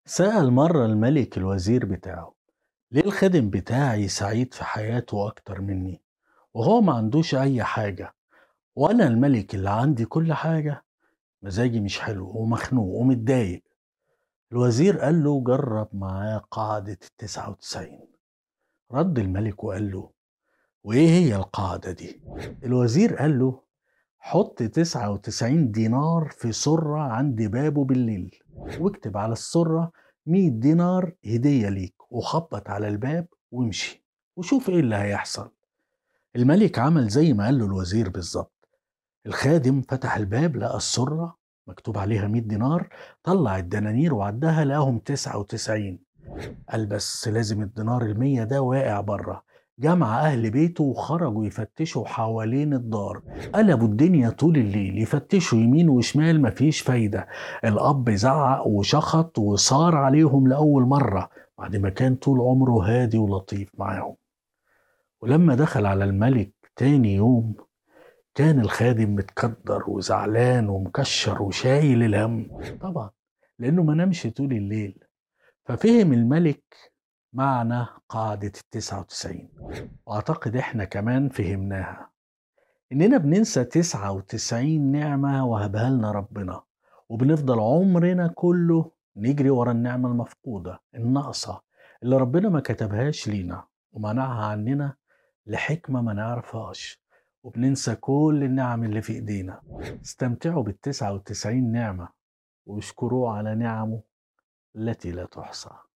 سأل مرة الملك الوزير بتاعه ليه الخادم بتاعي سعيد في حياته أكتر مني وهو ما عندوش أي حاجة وأنا الملك اللي عندي كل حاجة مزاجي مش حلو ومخنوق ومتضايق الوزير قال له جرب معاه قاعدة التسعة وتسعين رد الملك وقال له وإيه هي القاعدة دي؟ الوزير قال له حط تسعة وتسعين دينار في سرة عند بابه بالليل واكتب على السرة مية دينار هدية ليك وخبط على الباب وامشي وشوف ايه اللي هيحصل الملك عمل زي ما قال له الوزير بالظبط الخادم فتح الباب لقى السرة مكتوب عليها 100 دينار طلع الدنانير وعدها لقاهم 99 قال بس لازم الدينار المية ده واقع بره جمع أهل بيته وخرجوا يفتشوا حوالين الدار قلبوا الدنيا طول الليل يفتشوا يمين وشمال مفيش فايدة الأب زعق وشخط وصار عليهم لأول مرة بعد ما كان طول عمره هادي ولطيف معاهم ولما دخل على الملك تاني يوم كان الخادم متكدر وزعلان ومكشر وشايل الهم طبعا لأنه ما نامش طول الليل ففهم الملك معنى قاعدة التسعة وتسعين وأعتقد إحنا كمان فهمناها إننا بننسى تسعة وتسعين نعمة وهبها لنا ربنا وبنفضل عمرنا كله نجري ورا النعمة المفقودة الناقصة اللي ربنا ما كتبهاش لينا ومنعها عننا لحكمة ما نعرفهاش وبننسى كل النعم اللي في إيدينا استمتعوا بالتسعة وتسعين نعمة واشكروه على نعمه التي لا تحصى